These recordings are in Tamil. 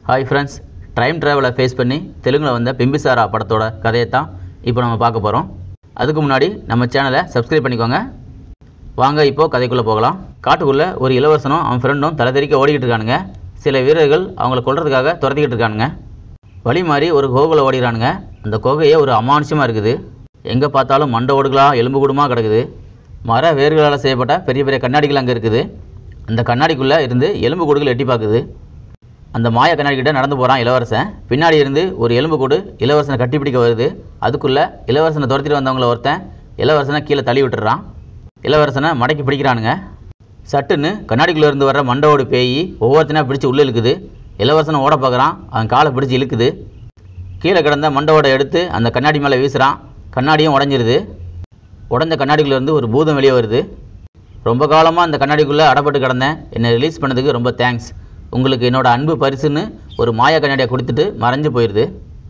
ஹாய் ஃப்ரெண்ட்ஸ் டைம் ட்ராவலை ஃபேஸ் பண்ணி தெலுங்கில் வந்த பிம்பிசாரா படத்தோட கதையை தான் இப்போ நம்ம பார்க்க போகிறோம் அதுக்கு முன்னாடி நம்ம சேனலை சப்ஸ்கிரைப் பண்ணிக்கோங்க வாங்க இப்போது கதைக்குள்ளே போகலாம் காட்டுக்குள்ளே ஒரு இளவரசனும் அவன் ஃப்ரெண்டும் தலை தெறிக்க ஓடிக்கிட்டு இருக்கானுங்க சில வீரர்கள் அவங்கள கொல்றதுக்காக துரத்திக்கிட்டு இருக்கானுங்க வழி மாறி ஒரு கோகுல ஓடிறானுங்க அந்த குகையே ஒரு அமானுஷமாக இருக்குது எங்கே பார்த்தாலும் மண்டை ஓடுகளாக எலும்பு கூடுமா கிடக்குது மர வேர்களால் செய்யப்பட்ட பெரிய பெரிய கண்ணாடிகள் அங்கே இருக்குது அந்த கண்ணாடிக்குள்ளே இருந்து எலும்பு கூடுகள் எட்டி பார்க்குது அந்த மாய கண்ணாடி கிட்ட நடந்து போகிறான் இளவரசன் பின்னாடி இருந்து ஒரு எலும்பு கூடு இளவரசனை கட்டிப்பிடிக்க வருது அதுக்குள்ளே இளவரசனை துரத்திட்டு வந்தவங்கள ஒருத்தன் இளவரசனை கீழே தள்ளி விட்டுறான் இளவரசனை மடக்கி பிடிக்கிறானுங்க சட்டுன்னு கண்ணாடிக்குள்ளே இருந்து வர்ற மண்டவோடு பேய் ஒவ்வொருத்தனையாக பிடிச்சி உள்ளே இழுக்குது இளவரசனை ஓட பார்க்குறான் அவன் காலை பிடிச்சி இழுக்குது கீழே கிடந்த மண்டவோட எடுத்து அந்த கண்ணாடி மேலே வீசுகிறான் கண்ணாடியும் உடஞ்சிருது உடஞ்ச கண்ணாடிக்குள்ள இருந்து ஒரு பூதம் வெளியே வருது ரொம்ப காலமாக அந்த கண்ணாடிக்குள்ளே அடப்பட்டு கிடந்தேன் என்னை ரிலீஸ் பண்ணதுக்கு ரொம்ப தேங்க்ஸ் உங்களுக்கு என்னோட அன்பு பரிசுன்னு ஒரு மாய கண்ணாடியை கொடுத்துட்டு மறைஞ்சு போயிடுது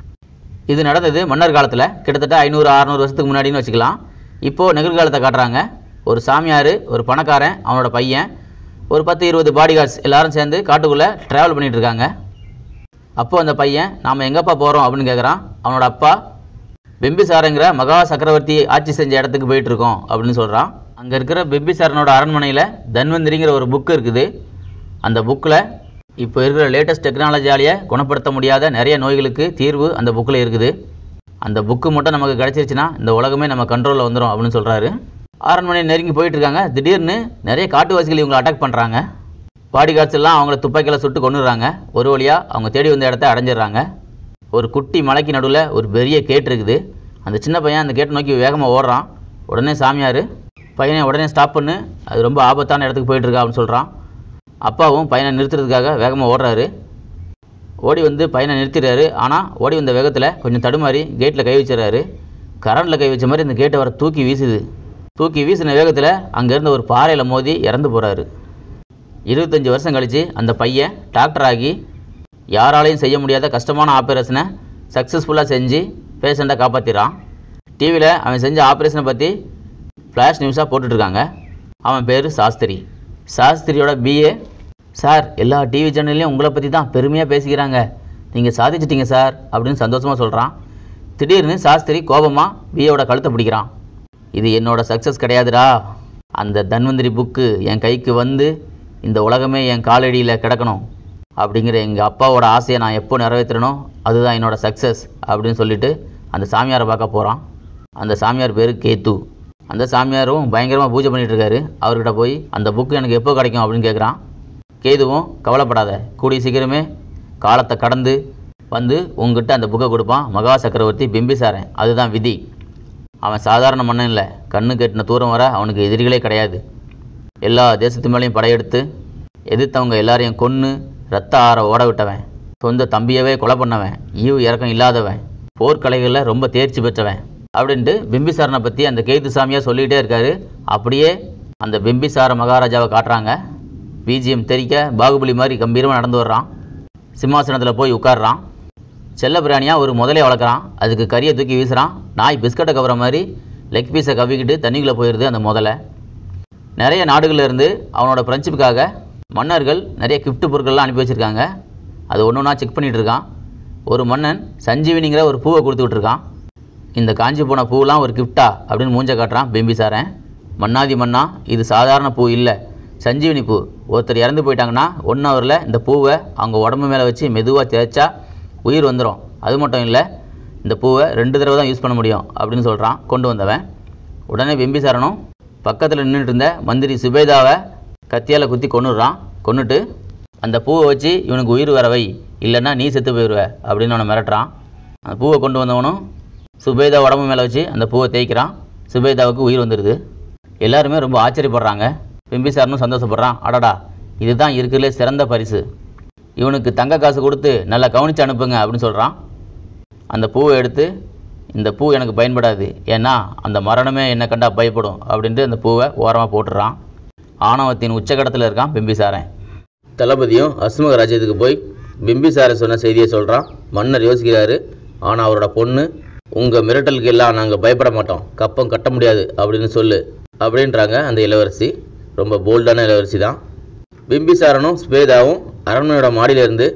இது நடந்தது மன்னர் காலத்தில் கிட்டத்தட்ட ஐநூறு அறநூறு வருஷத்துக்கு முன்னாடின்னு வச்சுக்கலாம் இப்போது நிகழ்காலத்தை காட்டுறாங்க ஒரு சாமியார் ஒரு பணக்காரன் அவனோட பையன் ஒரு பத்து இருபது பாடிகார்ட்ஸ் எல்லாரும் சேர்ந்து காட்டுக்குள்ளே ட்ராவல் பண்ணிட்டு இருக்காங்க அப்போது அந்த பையன் நாம் எங்கப்பா போகிறோம் அப்படின்னு கேட்குறான் அவனோட அப்பா பிம்பிசாரங்கிற மகா சக்கரவர்த்தி ஆட்சி செஞ்ச இடத்துக்கு போயிட்டு இருக்கோம் அப்படின்னு சொல்கிறான் அங்கே இருக்கிற பிம்பிசாரனோட அரண்மனையில் தன்வந்திரிங்கிற ஒரு புக்கு இருக்குது அந்த புக்கில் இப்போ இருக்கிற லேட்டஸ்ட் டெக்னாலஜியாலேயே குணப்படுத்த முடியாத நிறைய நோய்களுக்கு தீர்வு அந்த புக்கில் இருக்குது அந்த புக்கு மட்டும் நமக்கு கிடச்சிருச்சுன்னா இந்த உலகமே நம்ம கண்ட்ரோலில் வந்துடும் அப்படின்னு சொல்கிறாரு அரண்மனை நெருங்கி போயிட்டு இருக்காங்க திடீர்னு நிறைய காட்டுவாசிகள் இவங்களை அட்டாக் பண்ணுறாங்க பாடி கார்ட்ஸ் எல்லாம் அவங்கள துப்பாக்கியில் சுட்டு கொண்டுறாங்க ஒரு வழியாக அவங்க தேடி வந்த இடத்த அடைஞ்சிடுறாங்க ஒரு குட்டி மலைக்கு நடுவில் ஒரு பெரிய கேட் இருக்குது அந்த சின்ன பையன் அந்த கேட்டை நோக்கி வேகமாக ஓடுறான் உடனே சாமியார் பையனை உடனே ஸ்டாப் பண்ணு அது ரொம்ப ஆபத்தான இடத்துக்கு போயிட்டு இருக்கா அப்படின்னு சொல்கிறான் அப்பாவும் பையனை நிறுத்துறதுக்காக வேகமாக ஓடுறாரு ஓடி வந்து பையனை நிறுத்திடுறாரு ஆனால் ஓடி வந்த வேகத்தில் கொஞ்சம் தடுமாறி கேட்டில் கை வச்சிடறாரு கரண்டில் கை வச்ச மாதிரி இந்த கேட்டை வர தூக்கி வீசுது தூக்கி வீசின வேகத்தில் அங்கே இருந்த ஒரு பாறையில் மோதி இறந்து போகிறாரு இருபத்தஞ்சி வருஷம் கழித்து அந்த பையன் டாக்டர் ஆகி யாராலையும் செய்ய முடியாத கஷ்டமான ஆப்ரேஷனை சக்ஸஸ்ஃபுல்லாக செஞ்சு பேஷண்ட்டை காப்பாற்றிடுறான் டிவியில் அவன் செஞ்ச ஆப்ரேஷனை பற்றி ஃப்ளாஷ் நியூஸாக போட்டுட்ருக்காங்க அவன் பேர் சாஸ்திரி சாஸ்திரியோட பிஏ சார் எல்லா டிவி சேனல்லையும் உங்களை பற்றி தான் பெருமையாக பேசிக்கிறாங்க நீங்கள் சாதிச்சிட்டீங்க சார் அப்படின்னு சந்தோஷமாக சொல்கிறான் திடீர்னு சாஸ்திரி கோபமாக பிஏவோட கழுத்தை பிடிக்கிறான் இது என்னோட சக்ஸஸ் கிடையாதுடா அந்த தன்வந்திரி புக்கு என் கைக்கு வந்து இந்த உலகமே என் காலடியில் கிடக்கணும் அப்படிங்கிற எங்கள் அப்பாவோட ஆசையை நான் எப்போ நிறைவேற்றணும் அதுதான் என்னோட சக்ஸஸ் அப்படின்னு சொல்லிட்டு அந்த சாமியாரை பார்க்க போகிறான் அந்த சாமியார் பேர் கேத்து அந்த சாமியாரும் பயங்கரமாக பூஜை பண்ணிட்டு இருக்காரு அவர்கிட்ட போய் அந்த புக்கு எனக்கு எப்போ கிடைக்கும் அப்படின்னு கேட்குறான் கேதுவும் கவலைப்படாத கூடிய சீக்கிரமே காலத்தை கடந்து வந்து உங்ககிட்ட அந்த புக்கை கொடுப்பான் மகா சக்கரவர்த்தி பிம்பிசாரன் அதுதான் விதி அவன் சாதாரண மன்னன் இல்லை கண்ணு கெட்டின தூரம் வர அவனுக்கு எதிரிகளே கிடையாது எல்லா தேசத்து மேலேயும் படையெடுத்து எதிர்த்தவங்க எல்லாரையும் கொன்று ரத்த ஆற ஓட விட்டவன் சொந்த தம்பியவே கொலை பண்ணவன் ஈவு இறக்கம் இல்லாதவன் போர்க்கலைகளில் ரொம்ப தேர்ச்சி பெற்றவன் அப்படின்ட்டு பிம்பிசாரனை பற்றி அந்த கேது சாமியாக சொல்லிகிட்டே இருக்காரு அப்படியே அந்த பிம்பிசார மகாராஜாவை காட்டுறாங்க பிஜிஎம் தெரிக்க பாகுபலி மாதிரி கம்பீரமாக நடந்து வர்றான் சிம்மாசனத்தில் போய் உட்கார்றான் செல்ல பிராணியாக ஒரு முதலையை வளர்க்குறான் அதுக்கு கறியை தூக்கி வீசுகிறான் நாய் பிஸ்கட்டை கவர மாதிரி லெக் பீஸை கவிக்கிட்டு தண்ணிக்குள்ளே போயிடுது அந்த முதலை நிறைய நாடுகள்ல இருந்து அவனோட ஃப்ரெண்ட்ஷிப்புக்காக மன்னர்கள் நிறைய gift பொருட்கள்லாம் அனுப்பி வச்சுருக்காங்க அது ஒன்று ஒன்றா செக் பண்ணிகிட்டு இருக்கான் ஒரு மன்னன் சஞ்சீவினிங்கிற ஒரு பூவை கொடுத்து விட்ருக்கான் இந்த காஞ்சி போன பூவெலாம் ஒரு கிஃப்டா அப்படின்னு மூஞ்ச காட்டுறான் பிம்பிசாரன் மன்னாதி மன்னா இது சாதாரண பூ இல்லை சஞ்சீவினி பூ ஒருத்தர் இறந்து போயிட்டாங்கன்னா ஒன் ஹவரில் இந்த பூவை அவங்க உடம்பு மேலே வச்சு மெதுவாக தேய்ச்சா உயிர் வந்துடும் அது மட்டும் இல்லை இந்த பூவை ரெண்டு தடவை தான் யூஸ் பண்ண முடியும் அப்படின்னு சொல்கிறான் கொண்டு வந்தவன் உடனே பிம்பிசாரனும் பக்கத்தில் நின்றுட்டு இருந்த மந்திரி சுபேதாவை கத்தியால் குத்தி கொன்னுடுறான் கொன்னுட்டு அந்த பூவை வச்சு இவனுக்கு உயிர் வரவை இல்லைன்னா நீ செத்து போயிடுவ அப்படின்னு அவனை மிரட்டுறான் அந்த பூவை கொண்டு வந்தவனும் சுபேதா உடம்பு மேலே வச்சு அந்த பூவை தேய்க்கிறான் சுபேதாவுக்கு உயிர் வந்துடுது எல்லாருமே ரொம்ப ஆச்சரியப்படுறாங்க பிம்பிசாரனும் சந்தோஷப்படுறான் அடடா இதுதான் இருக்கிறதுலே சிறந்த பரிசு இவனுக்கு தங்க காசு கொடுத்து நல்லா கவனித்து அனுப்புங்க அப்படின்னு சொல்கிறான் அந்த பூவை எடுத்து இந்த பூ எனக்கு பயன்படாது ஏன்னா அந்த மரணமே என்னை கண்டா பயப்படும் அப்படின்ட்டு அந்த பூவை ஓரமாக போட்டுடுறான் ஆணவத்தின் உச்சகட்டத்தில் இருக்கான் பிம்பிசாரன் தளபதியும் அஸ்மக ராஜ்யத்துக்கு போய் பிம்பிசார சொன்ன செய்தியை சொல்கிறான் மன்னர் யோசிக்கிறாரு ஆனால் அவரோட பொண்ணு உங்கள் மிரட்டலுக்கு எல்லாம் நாங்கள் பயப்பட மாட்டோம் கப்பம் கட்ட முடியாது அப்படின்னு சொல்லு அப்படின்றாங்க அந்த இளவரசி ரொம்ப போல்டான இளவரசி தான் பிம்பிசாரனும் ஸ்வேதாவும் அரண்மனையோட மாடியில இருந்து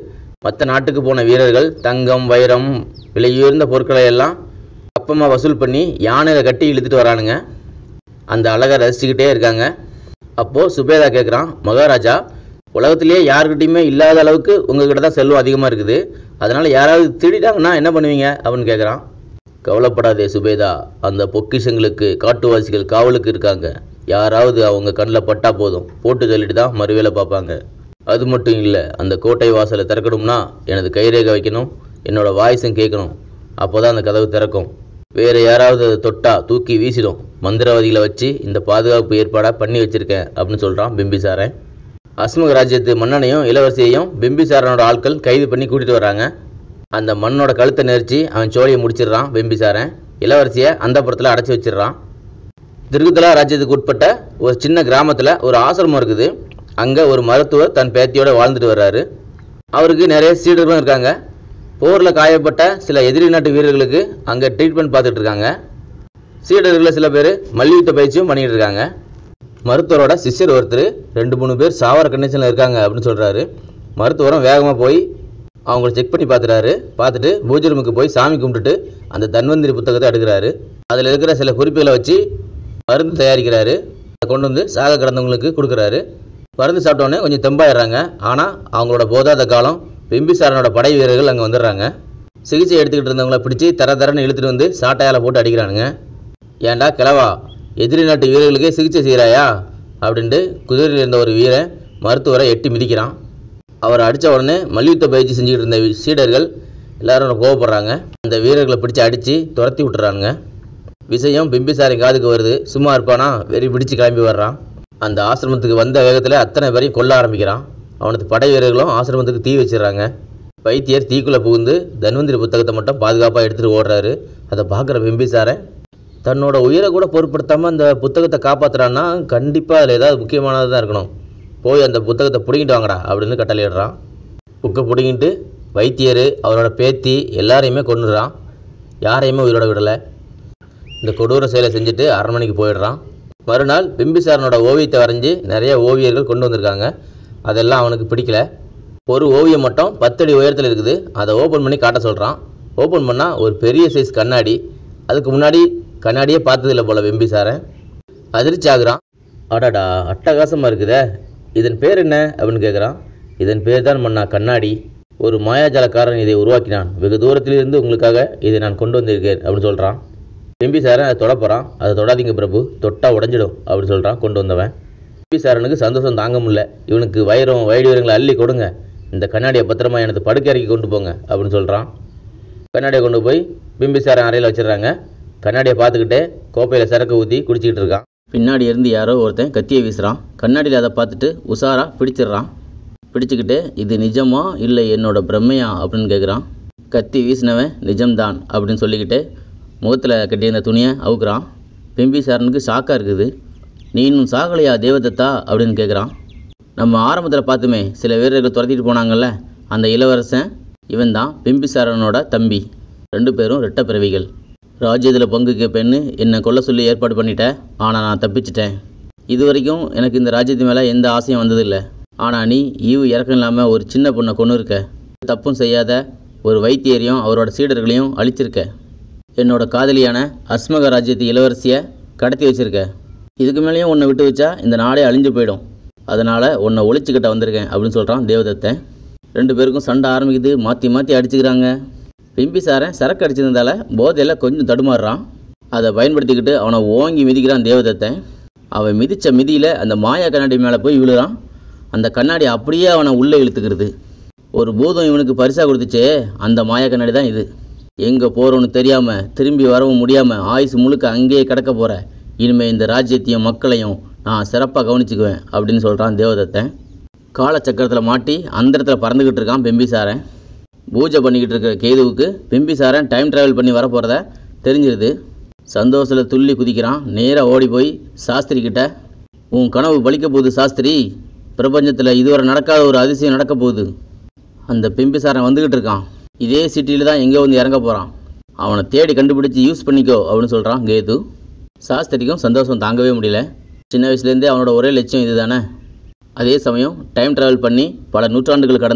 மற்ற நாட்டுக்கு போன வீரர்கள் தங்கம் வைரம் விலையுயர்ந்த பொருட்களை எல்லாம் அப்பமாக வசூல் பண்ணி யானையில் கட்டி இழுத்துட்டு வரானுங்க அந்த அழகை ரசிச்சுக்கிட்டே இருக்காங்க அப்போது சுபேதா கேட்குறான் மகாராஜா உலகத்திலேயே யாருக்கிட்டையுமே இல்லாத அளவுக்கு உங்ககிட்ட தான் செல்வம் அதிகமாக இருக்குது அதனால் யாராவது திருடிட்டாங்கன்னா என்ன பண்ணுவீங்க அப்படின்னு கேட்குறான் கவலைப்படாதே சுபேதா அந்த பொக்கிஷங்களுக்கு காட்டுவாசிகள் காவலுக்கு இருக்காங்க யாராவது அவங்க கண்ணில் பட்டா போதும் போட்டு சொல்லிட்டு தான் மறுவேளை பார்ப்பாங்க அது மட்டும் இல்லை அந்த கோட்டை வாசலை திறக்கணும்னா எனது கைரேகை வைக்கணும் என்னோட வாய்ஸும் கேட்கணும் அப்போ தான் அந்த கதவு திறக்கும் வேறு யாராவது அதை தொட்டா தூக்கி வீசிடும் மந்திரவாதிகளை வச்சு இந்த பாதுகாப்பு ஏற்பாடாக பண்ணி வச்சிருக்கேன் அப்படின்னு சொல்கிறான் பிம்பிசாரன் அஸ்மக ராஜ்யத்து மன்னனையும் இளவரசியையும் பிம்பிசாரனோட ஆட்கள் கைது பண்ணி கூட்டிகிட்டு வராங்க அந்த மண்ணோட கழுத்தை நெரிச்சு அவன் சோழியை முடிச்சிடுறான் பிம்பிசாரன் இளவரசியை அந்த புறத்தில் அடைச்சி வச்சிடுறான் திருகுதலா ராஜ்யத்துக்கு உட்பட்ட ஒரு சின்ன கிராமத்தில் ஒரு ஆசிரமம் இருக்குது அங்கே ஒரு மருத்துவர் தன் பேத்தியோட வாழ்ந்துட்டு வர்றாரு அவருக்கு நிறைய சீடர்களும் இருக்காங்க போரில் காயப்பட்ட சில எதிரி நாட்டு வீரர்களுக்கு அங்கே ட்ரீட்மெண்ட் பார்த்துட்டு இருக்காங்க சீடர்களில் சில பேர் மல்யுத்த பயிற்சியும் பண்ணிட்டு இருக்காங்க மருத்துவரோட சிஷ்யர் ஒருத்தர் ரெண்டு மூணு பேர் சாவர கண்டிஷனில் இருக்காங்க அப்படின்னு சொல்கிறாரு மருத்துவரும் வேகமாக போய் அவங்கள செக் பண்ணி பார்த்துறாரு பார்த்துட்டு பூஜை ரூமுக்கு போய் சாமி கும்பிட்டுட்டு அந்த தன்வந்திரி புத்தகத்தை எடுக்கிறாரு அதில் இருக்கிற சில குறிப்புகளை வச்சு மருந்து தயாரிக்கிறாரு அதை கொண்டு வந்து சாக கிடந்தவங்களுக்கு கொடுக்குறாரு மருந்து சாப்பிட்டோன்னே கொஞ்சம் தெம்பாயிடுறாங்க ஆனால் அவங்களோட போதாத காலம் பிம்பிசாரனோட படை வீரர்கள் அங்கே வந்துடுறாங்க சிகிச்சை எடுத்துக்கிட்டு இருந்தவங்கள பிடிச்சி தர தரன்னு இழுத்துட்டு வந்து சாட்டையால் போட்டு அடிக்கிறானுங்க ஏன்டா கிழவா எதிரி நாட்டு வீரர்களுக்கே சிகிச்சை செய்கிறாயா அப்படின்ட்டு குதிரையில் இருந்த ஒரு வீரன் மருத்துவரை எட்டி மிதிக்கிறான் அவரை அடித்த உடனே மல்யுத்த பயிற்சி செஞ்சுக்கிட்டு இருந்த சீடர்கள் எல்லாரும் கோவப்படுறாங்க அந்த வீரர்களை பிடிச்சு அடித்து துரத்தி விட்டுறானுங்க விஷயம் பிம்பிசாரி காதுக்கு வருது சும்மா இருப்பானா வெறி பிடிச்சு கிளம்பி வர்றான் அந்த ஆசிரமத்துக்கு வந்த வேகத்தில் அத்தனை பேரையும் கொல்ல ஆரம்பிக்கிறான் அவனது படை வீரர்களும் ஆசிரமத்துக்கு தீ வச்சிடுறாங்க வைத்தியர் தீக்குள்ளே புகுந்து தன்வந்திரி புத்தகத்தை மட்டும் பாதுகாப்பாக எடுத்துகிட்டு ஓடுறாரு அதை பார்க்குற பிம்பிசாரன் தன்னோட உயிரை கூட பொருட்படுத்தாமல் அந்த புத்தகத்தை காப்பாற்றுறான்னா கண்டிப்பாக அதில் ஏதாவது முக்கியமானது தான் இருக்கணும் போய் அந்த புத்தகத்தை பிடிங்கிட்டு வாங்கடா அப்படின்னு கட்டளையிடுறான் புக்கை பிடிங்கிட்டு வைத்தியர் அவரோட பேத்தி எல்லாரையுமே கொண்டுடுறான் யாரையுமே உயிரோட விடலை இந்த கொடூர செயலை செஞ்சுட்டு அரண்மனைக்கு போயிடுறான் மறுநாள் பிம்பிசாரனோட ஓவியத்தை வரைஞ்சி நிறைய ஓவியர்கள் கொண்டு வந்திருக்காங்க அதெல்லாம் அவனுக்கு பிடிக்கல ஒரு ஓவியம் மட்டும் பத்தடி உயரத்தில் இருக்குது அதை ஓப்பன் பண்ணி காட்ட சொல்கிறான் ஓப்பன் பண்ணால் ஒரு பெரிய சைஸ் கண்ணாடி அதுக்கு முன்னாடி கண்ணாடியே பார்த்ததில்ல போல பிம்பிசாரன் அதிர்ச்சி ஆகுறான் அடடா அட்டகாசமாக இருக்குதே இதன் பேர் என்ன அப்படின்னு கேட்குறான் இதன் பேர் தான் மன்னா கண்ணாடி ஒரு மாயாஜாலக்காரன் இதை உருவாக்கினான் வெகு தூரத்திலிருந்து உங்களுக்காக இதை நான் கொண்டு வந்திருக்கேன் அப்படின்னு சொல்கிறான் பிம்பிசாரன் அதை தொட போகிறான் அதை தொடாதீங்க பிரபு தொட்டா உடஞ்சிடும் அப்படின்னு சொல்கிறான் கொண்டு வந்தவன் பிம்பிசாரனுக்கு சந்தோஷம் தாங்க முடியல இவனுக்கு வைரம் வைடூரங்களை அள்ளி கொடுங்க இந்த கண்ணாடியை பத்திரமா எனது படுக்கறைக்கு கொண்டு போங்க அப்படின்னு சொல்கிறான் கண்ணாடியை கொண்டு போய் பிம்பிசாரன் அறையில் வச்சிடுறாங்க கண்ணாடியை பார்த்துக்கிட்டே கோப்பையில் சரக்கு ஊற்றி குடிச்சிக்கிட்டு இருக்கான் பின்னாடி இருந்து யாரோ ஒருத்தன் கத்தியை வீசுகிறான் கண்ணாடியில் அதை பார்த்துட்டு உஷாரா பிடிச்சிடுறான் பிடிச்சிக்கிட்டு இது நிஜமா இல்லை என்னோட பிரம்மையா அப்படின்னு கேட்குறான் கத்தி வீசினவன் நிஜம்தான் அப்படின்னு சொல்லிக்கிட்டு முகத்தில் கட்டியிருந்த துணியை அவுக்குறான் பிம்பிசாரனுக்கு ஷாக்காக இருக்குது நீ இன்னும் சாகலையா தேவதத்தா அப்படின்னு கேட்குறான் நம்ம ஆரம்பத்தில் பார்த்துமே சில வீரர்கள் துரத்திட்டு போனாங்கல்ல அந்த இளவரசன் இவன் தான் பிம்பிசாரனோட தம்பி ரெண்டு பேரும் ரெட்ட பிறவிகள் ராஜ்யத்தில் பங்கு கேட்பேன்னு என்னை கொல்ல சொல்லி ஏற்பாடு பண்ணிட்டேன் ஆனால் நான் தப்பிச்சிட்டேன் இது வரைக்கும் எனக்கு இந்த ராஜ்யத்து மேலே எந்த ஆசையும் வந்ததில்லை ஆனால் நீ ஈவு இறக்கம் இல்லாமல் ஒரு சின்ன பொண்ணை கொண்டு இருக்க தப்பும் செய்யாத ஒரு வைத்தியரையும் அவரோட சீடர்களையும் அழிச்சிருக்க என்னோட காதலியான அஸ்மக ராஜ்யத்து இளவரசியை கடத்தி வச்சிருக்க இதுக்கு மேலேயும் உன்னை விட்டு வச்சா இந்த நாடே அழிஞ்சு போயிடும் அதனால் உன்னை ஒழிச்சுக்கிட்ட வந்திருக்கேன் அப்படின்னு சொல்கிறான் தேவதத்தன் ரெண்டு பேருக்கும் சண்டை ஆரம்பிக்குது மாற்றி மாற்றி அடிச்சுக்கிறாங்க பிம்பிசாரன் சரக்கு அடிச்சிருந்தால போதையில் கொஞ்சம் தடுமாறுறான் அதை பயன்படுத்திக்கிட்டு அவனை ஓங்கி மிதிக்கிறான் தேவதத்தன் அவன் மிதித்த மிதியில் அந்த மாயா கண்ணாடி மேலே போய் விழுறான் அந்த கண்ணாடி அப்படியே அவனை உள்ளே இழுத்துக்கிறது ஒரு பூதம் இவனுக்கு பரிசாக கொடுத்துச்சே அந்த மாயா கண்ணாடி தான் இது எங்கே போகிறோன்னு தெரியாமல் திரும்பி வரவும் முடியாமல் ஆயுசு முழுக்க அங்கேயே கிடக்க போகிற இனிமேல் இந்த ராஜ்யத்தையும் மக்களையும் நான் சிறப்பாக கவனிச்சுக்குவேன் அப்படின்னு சொல்கிறான் தேவதத்தன் காலச்சக்கரத்தில் மாட்டி அந்த இடத்துல பறந்துக்கிட்டு இருக்கான் பிம்பிசாரன் பூஜை பண்ணிக்கிட்டு இருக்கிற கேதுவுக்கு பிம்பிசாரன் டைம் ட்ராவல் பண்ணி வர போகிறத தெரிஞ்சிருது சந்தோஷத்தில் துள்ளி குதிக்கிறான் நேராக ஓடி போய் சாஸ்திரி கிட்ட உன் கனவு பலிக்க போகுது சாஸ்திரி பிரபஞ்சத்தில் இதுவரை நடக்காத ஒரு அதிசயம் நடக்க போகுது அந்த பிம்பிசாரன் வந்துக்கிட்டு இருக்கான் இதே சிட்டியில் தான் எங்கேயோ வந்து இறங்க போகிறான் அவனை தேடி கண்டுபிடிச்சி யூஸ் பண்ணிக்கோ அப்படின்னு சொல்கிறான் கேது சாஸ்திரிக்கும் சந்தோஷம் தாங்கவே முடியல சின்ன வயசுலேருந்தே அவனோட ஒரே லட்சியம் இதுதானே அதே சமயம் டைம் ட்ராவல் பண்ணி பல நூற்றாண்டுகள் கடந்து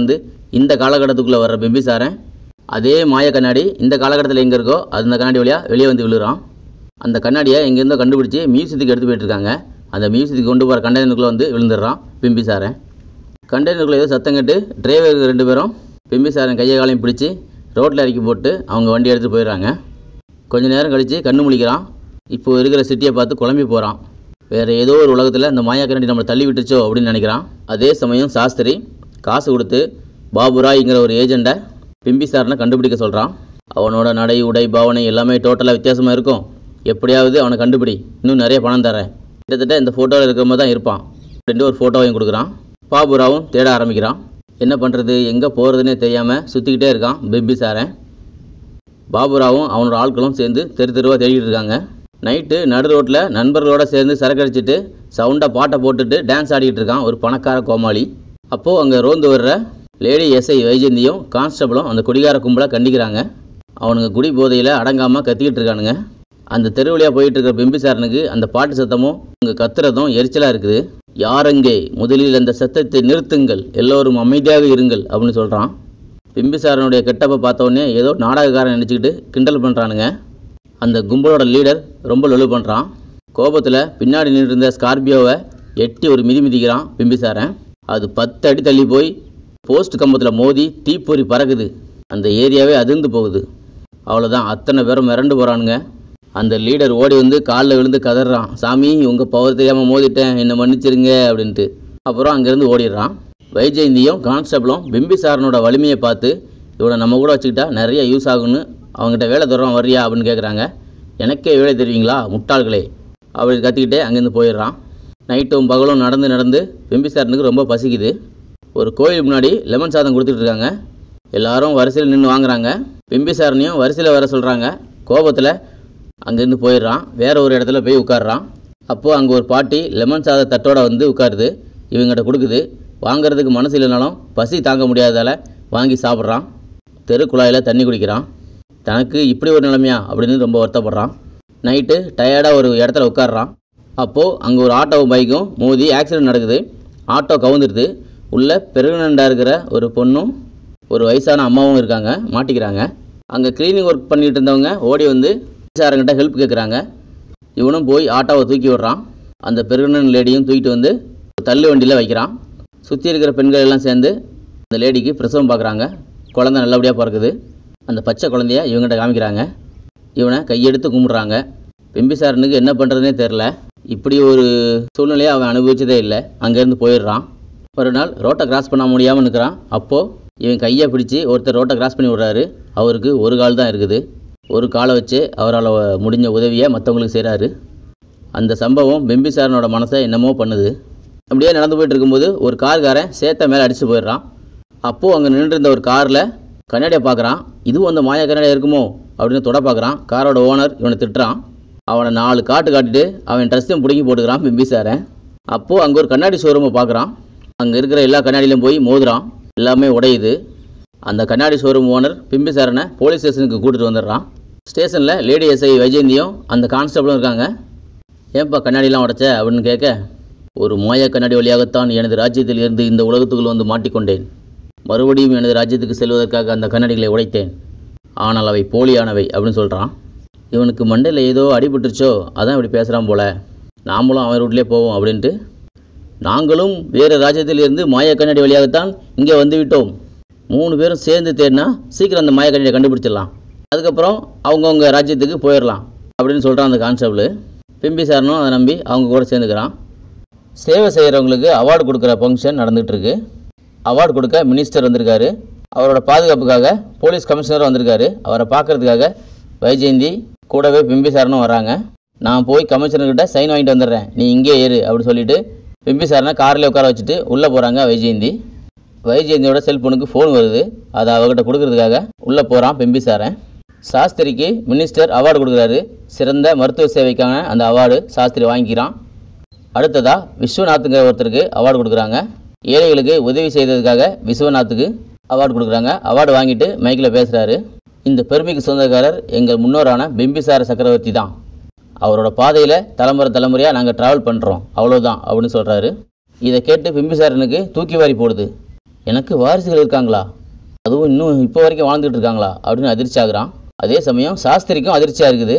இந்த காலகட்டத்துக்குள்ளே வர்ற பிம்பிசாரன் அதே மாய கண்ணாடி இந்த காலகட்டத்தில் எங்கே இருக்கோ அந்த கண்ணாடி வழியாக வெளியே வந்து விழுறான் அந்த கண்ணாடியை எங்கேருந்தோ கண்டுபிடிச்சி மியூசியத்துக்கு எடுத்து போயிட்டு இருக்காங்க அந்த மியூசியத்துக்கு கொண்டு போகிற கண்டெய்னருக்குள்ளே வந்து விழுந்துடுறான் பிம்பிசாரன் கண்டெய்னருக்குள்ளே ஏதோ சத்தம் கேட்டு டிரைவர் ரெண்டு பேரும் பிம்பிசாரன் கையை காலையும் பிடிச்சி ரோட்டில் இறக்கி போட்டு அவங்க வண்டி எடுத்துகிட்டு போயிடுறாங்க கொஞ்ச நேரம் கழித்து கண்ணு முழிக்கிறான் இப்போ இருக்கிற சிட்டியை பார்த்து குழம்பி போகிறான் வேறு ஏதோ ஒரு உலகத்தில் இந்த மாயா கண்ணாடி நம்மளை தள்ளி விட்டுச்சோ அப்படின்னு நினைக்கிறான் அதே சமயம் சாஸ்திரி காசு கொடுத்து பாபுராய்ங்கிற ஒரு ஏஜெண்ட்டை பிம்பிசாரனை கண்டுபிடிக்க சொல்கிறான் அவனோட நடை உடை பாவனை எல்லாமே டோட்டலாக வித்தியாசமாக இருக்கும் எப்படியாவது அவனை கண்டுபிடி இன்னும் நிறைய பணம் தரேன் கிட்டத்தட்ட இந்த ஃபோட்டோவில் இருக்கிற மாதிரி தான் இருப்பான் ரெண்டு ஒரு ஃபோட்டோவையும் கொடுக்குறான் பாபுராவும் தேட ஆரம்பிக்கிறான் என்ன பண்ணுறது எங்கே போகிறதுனே தெரியாமல் சுற்றிக்கிட்டே இருக்கான் பிம்பிசாரன் பாபுராவும் அவனோட ஆட்களும் சேர்ந்து தெரு தெருவாக தேடிட்டு இருக்காங்க நைட்டு நடு ரோட்டில் நண்பர்களோட சேர்ந்து சரக்கு அடிச்சிட்டு சவுண்டாக பாட்டை போட்டுட்டு டான்ஸ் ஆடிக்கிட்டு இருக்கான் ஒரு பணக்கார கோமாளி அப்போது அங்கே ரோந்து வர்ற லேடி எஸ்ஐ வைஜந்தியும் கான்ஸ்டபிளும் அந்த குடிகார கும்பலை கண்டிக்கிறாங்க அவனுங்க குடி போதையில் அடங்காமல் கத்திக்கிட்டு இருக்கானுங்க அந்த தெரு வழியாக போயிட்டு இருக்கிற பிம்பிசாரனுக்கு அந்த பாட்டு சத்தமும் இங்கே கத்துறதும் எரிச்சலாக இருக்குது யாரெங்கே முதலில் அந்த சத்தத்தை நிறுத்துங்கள் எல்லோரும் அமைதியாக இருங்கள் அப்படின்னு சொல்கிறான் பிம்பிசாரனுடைய கெட்டப்பை பார்த்த உடனே ஏதோ நாடகக்காரன் நினச்சிக்கிட்டு கிண்டல் பண்ணுறானுங்க அந்த கும்பலோட லீடர் ரொம்ப லொலு பண்ணுறான் கோபத்தில் பின்னாடி நின்று இருந்த ஸ்கார்பியோவை எட்டி ஒரு மிதி மிதிக்கிறான் பிம்பிசாரன் அது பத்து அடி தள்ளி போய் போஸ்ட் கம்பத்தில் மோதி தீப்பொறி பறக்குது அந்த ஏரியாவே அதிர்ந்து போகுது அவ்வளோதான் அத்தனை பேரும் மிரண்டு போகிறானுங்க அந்த லீடர் ஓடி வந்து காலில் விழுந்து கதறான் சாமி உங்கள் பவர் தெரியாமல் மோதிட்டேன் என்னை மன்னிச்சிருங்க அப்படின்ட்டு அப்புறம் அங்கேருந்து ஓடிடுறான் வைஜெயந்தியும் கான்ஸ்டபிளும் பிம்பிசாரனோட வலிமையை பார்த்து இவனை நம்ம கூட வச்சுக்கிட்டா நிறைய யூஸ் ஆகும்னு அவங்ககிட்ட வேலை தரோம் வரியா அப்படின்னு கேட்குறாங்க எனக்கே வேலை தருவீங்களா முட்டாள்களே அப்படி கத்திக்கிட்டே அங்கேருந்து போயிடுறான் நைட்டும் பகலும் நடந்து நடந்து பிம்பிசாரனுக்கு ரொம்ப பசிக்குது ஒரு கோயில் முன்னாடி லெமன் சாதம் கொடுத்துட்டு இருக்காங்க எல்லாரும் வரிசையில் நின்று வாங்குறாங்க பிம்பிசாரனையும் வரிசையில் வர சொல்கிறாங்க கோபத்தில் அங்கேருந்து போயிடுறான் வேற ஒரு இடத்துல போய் உட்காடுறான் அப்போது அங்கே ஒரு பாட்டி லெமன் சாத தட்டோட வந்து உட்காருது இவங்ககிட்ட கொடுக்குது வாங்குறதுக்கு மனசு இல்லைனாலும் பசி தாங்க முடியாததால் வாங்கி சாப்பிட்றான் தெரு குழாயில் தண்ணி குடிக்கிறான் தனக்கு இப்படி ஒரு நிலைமையா அப்படின்னு ரொம்ப வருத்தப்படுறான் நைட்டு டயர்டாக ஒரு இடத்துல உட்காடுறான் அப்போது அங்கே ஒரு ஆட்டோவும் பைக்கும் மோதி ஆக்சிடென்ட் நடக்குது ஆட்டோ கவுந்துடுது உள்ள பெருகனண்டாக இருக்கிற ஒரு பொண்ணும் ஒரு வயசான அம்மாவும் இருக்காங்க மாட்டிக்கிறாங்க அங்கே க்ளீனிங் ஒர்க் பண்ணிட்டு இருந்தவங்க ஓடி வந்து சாரங்கிட்ட ஹெல்ப் கேட்குறாங்க இவனும் போய் ஆட்டோவை தூக்கி விடுறான் அந்த பெருகனன் லேடியும் தூக்கிட்டு வந்து தள்ளு வண்டியில் வைக்கிறான் சுற்றி இருக்கிற பெண்கள் எல்லாம் சேர்ந்து அந்த லேடிக்கு பிரசவம் பார்க்குறாங்க குழந்தை நல்லபடியாக பிறக்குது அந்த பச்சை குழந்தைய இவங்ககிட்ட காமிக்கிறாங்க இவனை கையெடுத்து கும்பிட்றாங்க பிம்பிசாரனுக்கு என்ன பண்ணுறதுனே தெரில இப்படி ஒரு சூழ்நிலையை அவன் அனுபவிச்சதே இல்லை அங்கேருந்து போயிடுறான் ஒரு நாள் ரோட்டை கிராஸ் பண்ண முடியாமல் நிற்கிறான் அப்போது இவன் கையை பிடிச்சி ஒருத்தர் ரோட்டை கிராஸ் பண்ணி விடுறாரு அவருக்கு ஒரு கால் தான் இருக்குது ஒரு காலை வச்சு அவரால் முடிஞ்ச உதவியை மற்றவங்களுக்கு செய்கிறாரு அந்த சம்பவம் பிம்பிசாரனோட மனசை என்னமோ பண்ணுது அப்படியே நடந்து போயிட்டு இருக்கும்போது ஒரு கார்காரன் சேத்த மேலே அடித்து போயிடுறான் அப்போது அங்கே நின்றுருந்த ஒரு காரில் கண்ணாடியை பார்க்குறான் இதுவும் அந்த மாயா கண்ணாடியாக இருக்குமோ அப்படின்னு தொட பார்க்குறான் காரோட ஓனர் இவனை திட்டுறான் அவனை நாலு காட்டு காட்டிட்டு அவன் ட்ரெஸ்ஸையும் பிடுங்கி போட்டுக்கிறான் பிம்பிசாரன் அப்போது அங்கே ஒரு கண்ணாடி ஷோரூமை பார்க்குறான் அங்கே இருக்கிற எல்லா கண்ணாடியிலும் போய் மோதுறான் எல்லாமே உடையுது அந்த கண்ணாடி ஷோரூம் ஓனர் பிம்பிசாரனை போலீஸ் ஸ்டேஷனுக்கு கூட்டிட்டு வந்துடுறான் ஸ்டேஷனில் லேடி எஸ்ஐ வைஜெயந்தியும் அந்த கான்ஸ்டபிளும் இருக்காங்க ஏன்பா கண்ணாடிலாம் உடைச்ச அப்படின்னு கேட்க ஒரு மாய கண்ணாடி வழியாகத்தான் எனது ராஜ்யத்தில் இருந்து இந்த உலகத்துக்குள் வந்து மாட்டிக்கொண்டேன் மறுபடியும் எனது ராஜ்யத்துக்கு செல்வதற்காக அந்த கண்ணாடிகளை உடைத்தேன் ஆனால் அவை போலியானவை அப்படின்னு சொல்கிறான் இவனுக்கு மண்டையில் ஏதோ அடிபட்டுருச்சோ அதான் இப்படி பேசுகிறான் போல நாமளும் அவன் ரூட்லேயே போவோம் அப்படின்ட்டு நாங்களும் வேறு ராஜ்யத்தில் இருந்து மாய கண்ணாடி வழியாகத்தான் இங்கே வந்து விட்டோம் மூணு பேரும் சேர்ந்து தேடினா சீக்கிரம் அந்த மாய கண்ணாடியை கண்டுபிடிச்சிடலாம் அதுக்கப்புறம் அவங்கவுங்க ராஜ்யத்துக்கு போயிடலாம் அப்படின்னு சொல்கிறான் அந்த கான்ஸ்டபிள் பிம்பிசாரனும் அதை நம்பி அவங்க கூட சேர்ந்துக்கிறான் சேவை செய்கிறவங்களுக்கு அவார்டு கொடுக்குற ஃபங்க்ஷன் நடந்துகிட்டு இருக்கு அவார்டு கொடுக்க மினிஸ்டர் வந்திருக்காரு அவரோட பாதுகாப்புக்காக போலீஸ் கமிஷனர் வந்திருக்காரு அவரை பார்க்கறதுக்காக வைஜெயந்தி கூடவே பிம்பிசாரனும் வராங்க நான் போய் கமிஷனர்கிட்ட சைன் வாங்கிட்டு வந்துடுறேன் நீ இங்கே ஏறு அப்படின்னு சொல்லிட்டு பிம்பிசாரனை காரில் உட்கார வச்சுட்டு உள்ளே போகிறாங்க வைஜெயந்தி வைஜெயந்தியோட செல்ஃபோனுக்கு ஃபோன் வருது அதை அவகிட்ட கொடுக்கறதுக்காக உள்ளே போகிறான் பிம்பிசாரன் சாஸ்திரிக்கு மினிஸ்டர் அவார்டு கொடுக்குறாரு சிறந்த மருத்துவ சேவைக்கான அந்த அவார்டு சாஸ்திரி வாங்கிக்கிறான் அடுத்ததா விஸ்வநாத்துங்கிற ஒருத்தருக்கு அவார்டு கொடுக்குறாங்க ஏழைகளுக்கு உதவி செய்ததுக்காக விஸ்வநாத்துக்கு அவார்டு கொடுக்குறாங்க அவார்டு வாங்கிட்டு மைக்கில் பேசுகிறாரு இந்த பெருமைக்கு சொந்தக்காரர் எங்கள் முன்னோரான பிம்பிசார சக்கரவர்த்தி தான் அவரோட பாதையில் தலைமுறை தலைமுறையாக நாங்கள் ட்ராவல் பண்ணுறோம் அவ்வளோதான் அப்படின்னு சொல்கிறாரு இதை கேட்டு பிம்பிசாரனுக்கு தூக்கி வாரி போடுது எனக்கு வாரிசுகள் இருக்காங்களா அதுவும் இன்னும் இப்போ வரைக்கும் வாழ்ந்துட்டு இருக்காங்களா அப்படின்னு அதிர்ச்சி ஆகுறான் அதே சமயம் சாஸ்திரிக்கும் அதிர்ச்சியாக இருக்குது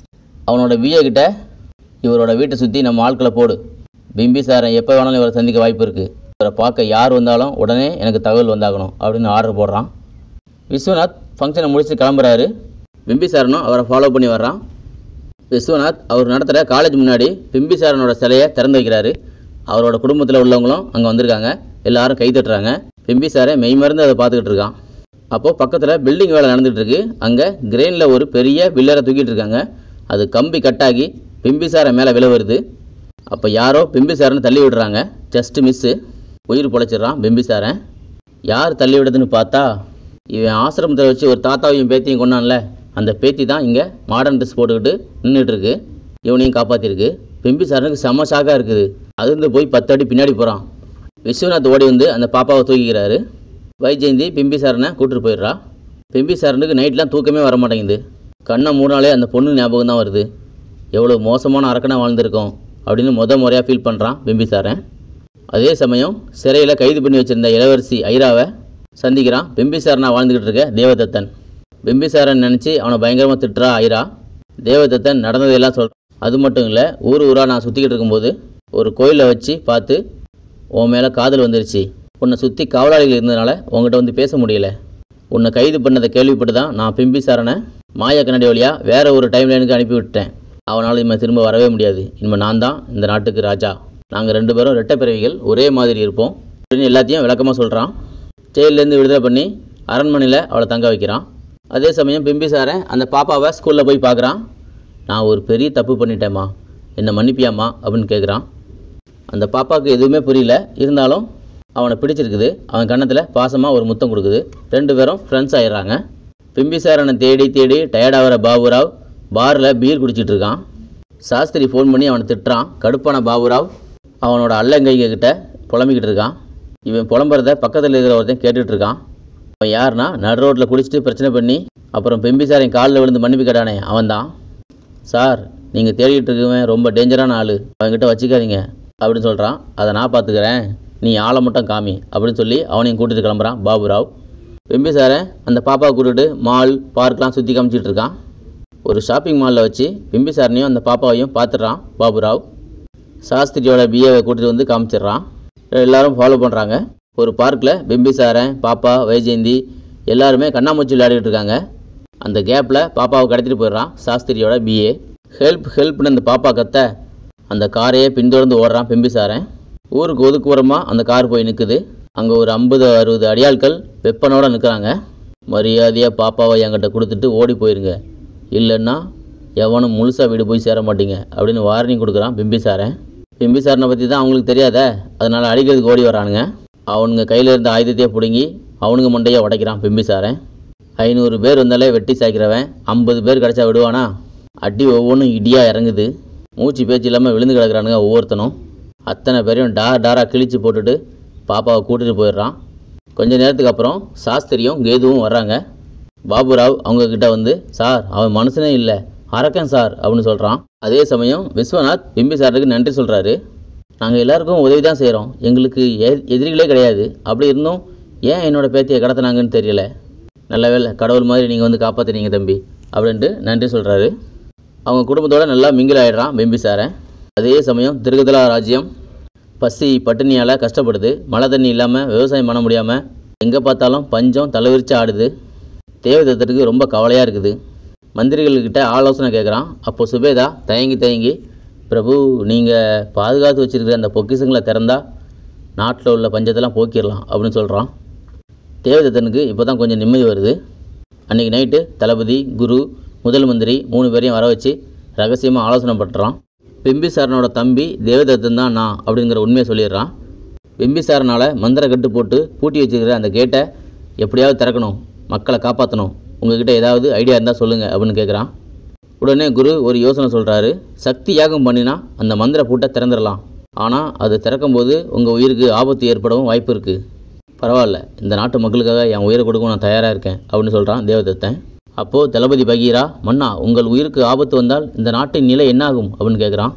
அவனோட பிஏ கிட்ட இவரோட வீட்டை சுற்றி நம்ம ஆட்களை போடு பிம்பிசாரன் எப்போ வேணாலும் இவரை சந்திக்க வாய்ப்பு இருக்குது இவரை பார்க்க யார் வந்தாலும் உடனே எனக்கு தகவல் வந்தாகணும் அப்படின்னு ஆர்டர் போடுறான் விஸ்வநாத் ஃபங்க்ஷனை முடிச்சு கிளம்புறாரு பிம்பிசாரனும் அவரை ஃபாலோ பண்ணி வர்றான் விஸ்வநாத் அவர் நடத்துகிற காலேஜ் முன்னாடி பிம்பிசாரனோட சிலையை திறந்து வைக்கிறாரு அவரோட குடும்பத்தில் உள்ளவங்களும் அங்கே வந்திருக்காங்க எல்லாரும் கை தட்டுறாங்க பிம்பிசாரை மெய்மறந்து அதை பார்த்துக்கிட்டு இருக்கான் அப்போது பக்கத்தில் பில்டிங் வேலை நடந்துட்டு இருக்கு அங்கே கிரெயினில் ஒரு பெரிய பில்லரை தூக்கிட்டு இருக்காங்க அது கம்பி கட்டாகி பிம்பிசாரை மேலே விழ வருது அப்போ யாரோ பிம்பிசாரனை தள்ளி விடுறாங்க ஜஸ்ட் மிஸ்ஸு உயிர் பொழைச்சிடுறான் பிம்பிசாரன் யார் தள்ளி விடுதுன்னு பார்த்தா இவன் ஆசிரமத்தை வச்சு ஒரு தாத்தாவையும் பேத்தியும் கொண்டான்ல அந்த பேத்தி தான் இங்கே மாடர்ன் ட்ரெஸ் போட்டுக்கிட்டு நின்றுட்டு இருக்கு இவனையும் காப்பாற்றிருக்கு பிம்பிசாரனுக்கு செம ஷாக்காக இருக்குது அதிர்ந்து போய் பத்து அடி பின்னாடி போகிறான் விஸ்வநாத் ஓடி வந்து அந்த பாப்பாவை தூக்கிக்கிறாரு வைஜெயந்தி பிம்பிசாரனை கூட்டிட்டு போயிடுறா பிம்பிசாரனுக்கு நைட்லாம் தூக்கமே வர மாட்டேங்குது கண்ணை மூணாலே அந்த பொண்ணு ஞாபகம் தான் வருது எவ்வளோ மோசமான அரக்கனை வாழ்ந்திருக்கோம் அப்படின்னு முத முறையாக ஃபீல் பண்ணுறான் பிம்பிசாரன் அதே சமயம் சிறையில் கைது பண்ணி வச்சிருந்த இளவரசி ஐராவை சந்திக்கிறான் பிம்பிசாரனா வாழ்ந்துக்கிட்டு இருக்க தேவதத்தன் பிம்பிசாரன் நினச்சி அவனை பயங்கரமாக திட்டுறா ஐரா தேவதத்தன் நடந்ததெல்லாம் சொல்கிறான் அது மட்டும் இல்லை ஊர் ஊராக நான் சுற்றிக்கிட்டு இருக்கும்போது ஒரு கோயிலை வச்சு பார்த்து உன் மேலே காதல் வந்துருச்சு உன்னை சுற்றி காவலாளிகள் இருந்ததுனால உன்கிட்ட வந்து பேச முடியல உன்னை கைது பண்ணதை கேள்விப்பட்டு தான் நான் பிம்பிசாரனை மாயா கண்ணாடி வழியாக வேற ஒரு டைம் லைனுக்கு அனுப்பி விட்டேன் அவனால் இனிமேல் திரும்ப வரவே முடியாது இனிமேல் நான் தான் இந்த நாட்டுக்கு ராஜா நாங்கள் ரெண்டு பேரும் ரெட்டை பிறவிகள் ஒரே மாதிரி இருப்போம் அப்படின்னு எல்லாத்தையும் விளக்கமாக சொல்கிறான் ஜெயிலேருந்து விடுதலை பண்ணி அரண்மனையில் அவளை தங்க வைக்கிறான் அதே சமயம் பிம்பிசாரன் அந்த பாப்பாவை ஸ்கூலில் போய் பார்க்குறான் நான் ஒரு பெரிய தப்பு பண்ணிட்டேம்மா என்னை மன்னிப்பியாம்மா அப்படின்னு கேட்குறான் அந்த பாப்பாவுக்கு எதுவுமே புரியல இருந்தாலும் அவனை பிடிச்சிருக்குது அவன் கன்னத்தில் பாசமாக ஒரு முத்தம் கொடுக்குது ரெண்டு பேரும் ஃப்ரெண்ட்ஸ் ஆயிடுறாங்க பிம்பிசாரனை தேடி தேடி டயர்டாகிற பாபுராவ் பாரில் பீர் குடிச்சிட்டு இருக்கான் சாஸ்திரி ஃபோன் பண்ணி அவனை திட்டுறான் கடுப்பான பாபுராவ் அவனோட அல்லங்கைங்க கிட்ட புலம்பிக்கிட்டு இருக்கான் இவன் புலம்புறத பக்கத்தில் இருக்கிற ஒருத்தன் கேட்டுட்டு இருக்கான் அவன் யாருன்னா நடு ரோட்டில் குடிச்சிட்டு பிரச்சனை பண்ணி அப்புறம் பிம்பிசாரின் காலில் விழுந்து மன்னிப்பு கேட்டானே அவன்தான் சார் நீங்கள் தேடிட்டு இருக்கவன் ரொம்ப டேஞ்சரான ஆள் அவன்கிட்ட வச்சுக்காதீங்க அப்படின்னு சொல்கிறான் அதை நான் பார்த்துக்கிறேன் நீ ஆளை மட்டும் காமி அப்படின்னு சொல்லி அவனையும் கூட்டிட்டு கிளம்புறான் பாபுராவ் பிம்பிசாரன் அந்த பாப்பாவை கூட்டிட்டு மால் பார்க்லாம் சுற்றி காமிச்சிட்டு இருக்கான் ஒரு ஷாப்பிங் மாலில் வச்சு பிம்பிசாரனையும் அந்த பாப்பாவையும் பார்த்துடுறான் பாபுராவ் சாஸ்திரியோட பிஏவை கூட்டிட்டு வந்து காமிச்சிடுறான் எல்லாரும் ஃபாலோ பண்ணுறாங்க ஒரு பார்க்கில் பிம்பிசாரன் பாப்பா வைஜெயந்தி எல்லாருமே கண்ணாமூச்சி விளையாடிட்டு இருக்காங்க அந்த கேப்பில் பாப்பாவை கடத்திட்டு போயிடுறான் சாஸ்திரியோட பிஏ ஹெல்ப் ஹெல்ப்னு அந்த பாப்பா கத்த அந்த காரையே பின்தொடர்ந்து ஓடுறான் பிம்பிசாரன் ஊருக்கு ஒதுக்குப்புறமாக அந்த கார் போய் நிற்குது அங்கே ஒரு ஐம்பது அறுபது அடியாட்கள் வெப்பனோட நிற்கிறாங்க மரியாதையாக பாப்பாவை என்கிட்ட கொடுத்துட்டு ஓடி போயிருங்க இல்லைன்னா எவனும் முழுசாக வீடு போய் சேர மாட்டீங்க அப்படின்னு வார்னிங் கொடுக்குறான் பிம்பிசாரன் பிம்பிசாரனை பற்றி தான் அவங்களுக்கு தெரியாதே அதனால் அடிக்கிறதுக்கு ஓடி வரானுங்க அவனுங்க கையில் இருந்த ஆயுதத்தையே பிடுங்கி அவனுங்க மண்டையை உடைக்கிறான் பிம்பிசாரன் ஐநூறு பேர் வந்தாலே வெட்டி சாய்க்கிறவன் ஐம்பது பேர் கிடச்சா விடுவானா அடி ஒவ்வொன்றும் இடியாக இறங்குது மூச்சு பேச்சு இல்லாமல் விழுந்து கிடக்குறானுங்க ஒவ்வொருத்தனும் அத்தனை பேரையும் டார் டாராக கிழிச்சு போட்டுட்டு பாப்பாவை கூட்டிகிட்டு போயிடுறான் கொஞ்ச நேரத்துக்கு அப்புறம் சாஸ்திரியும் கேதுவும் வர்றாங்க பாபுராவ் அவங்க கிட்ட வந்து சார் அவன் மனுஷனே இல்லை அரக்கன் சார் அப்படின்னு சொல்கிறான் அதே சமயம் விஸ்வநாத் பிம்பிசாரருக்கு நன்றி சொல்கிறாரு நாங்கள் எல்லாருக்கும் உதவி தான் செய்கிறோம் எங்களுக்கு எ- எதிரிகளே கிடையாது அப்படி இருந்தும் ஏன் என்னோட பேத்தியை கடத்தினாங்கன்னு தெரியல நல்ல வேளை கடவுள் மாதிரி நீங்கள் வந்து காப்பாற்றினீங்க தம்பி அப்படின்ட்டு நன்றி சொல்கிறாரு அவங்க குடும்பத்தோட நல்லா மிங்கில் ஆயிடுறான் பிம்பிசாரன் அதே சமயம் திருகதலா ராஜ்யம் பசி பட்டினியால் கஷ்டப்படுது மழை தண்ணி இல்லாமல் விவசாயம் பண்ண முடியாமல் எங்கே பார்த்தாலும் பஞ்சம் தலைவிரிச்சு ஆடுது தேவதத்தருக்கு ரொம்ப கவலையாக இருக்குது மந்திரிகள்கிட்ட ஆலோசனை கேட்குறான் அப்போ சுபேதா தயங்கி தயங்கி பிரபு நீங்கள் பாதுகாத்து வச்சிருக்கிற அந்த பொக்கிஷங்களை திறந்தா நாட்டில் உள்ள பஞ்சத்தெல்லாம் போக்கிடலாம் அப்படின்னு சொல்கிறான் தேவதத்தனுக்கு இப்போ தான் கொஞ்சம் நிம்மதி வருது அன்றைக்கி நைட்டு தளபதி குரு முதல் மந்திரி மூணு பேரையும் வர வச்சு ரகசியமாக ஆலோசனை பண்ணுறான் பிம்பிசாரனோட தம்பி தேவதத்தன் தான் நான் அப்படிங்கிற உண்மையை சொல்லிடுறான் பிம்பிசாரனால் மந்திர கட்டு போட்டு பூட்டி வச்சிருக்கிற அந்த கேட்டை எப்படியாவது திறக்கணும் மக்களை காப்பாற்றணும் உங்ககிட்ட ஏதாவது ஐடியா இருந்தால் சொல்லுங்கள் அப்படின்னு கேட்குறான் உடனே குரு ஒரு யோசனை சொல்கிறாரு சக்தி யாகம் பண்ணினா அந்த மந்திர பூட்டை திறந்துடலாம் ஆனால் அது திறக்கும்போது உங்கள் உயிருக்கு ஆபத்து ஏற்படவும் வாய்ப்பு இருக்குது பரவாயில்ல இந்த நாட்டு மக்களுக்காக என் உயிரை கொடுக்க நான் தயாராக இருக்கேன் அப்படின்னு சொல்கிறான் தேவதத்தன் அப்போது தளபதி பகீரா மன்னா உங்கள் உயிருக்கு ஆபத்து வந்தால் இந்த நாட்டின் நிலை என்னாகும் அப்படின்னு கேட்குறான்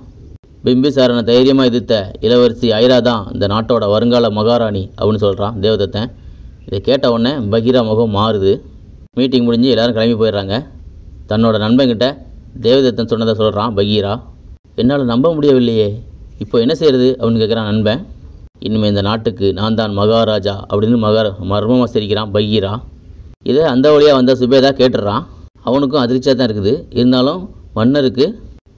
பிம்பிசாரனை தைரியமாக எதிர்த்த இளவரசி ஐரா தான் இந்த நாட்டோட வருங்கால மகாராணி அப்படின்னு சொல்கிறான் தேவதத்தன் இதை கேட்ட உடனே பகீரா முகம் மாறுது மீட்டிங் முடிஞ்சு எல்லாரும் கிளம்பி போயிடுறாங்க தன்னோட நண்பன்கிட்ட தேவதத்தன் சொன்னதை சொல்கிறான் பகீரா என்னால் நம்ப முடியவில்லையே இப்போ என்ன செய்யறது அப்படின்னு கேட்குறான் நண்பன் இனிமேல் இந்த நாட்டுக்கு நான் தான் மகாராஜா அப்படின்னு மகா மர்மமாக சிரிக்கிறான் பகீரா இதை அந்த வழியாக வந்த சுபேதா கேட்டுடுறான் அவனுக்கும் அதிர்ச்சியாக தான் இருக்குது இருந்தாலும் மன்னருக்கு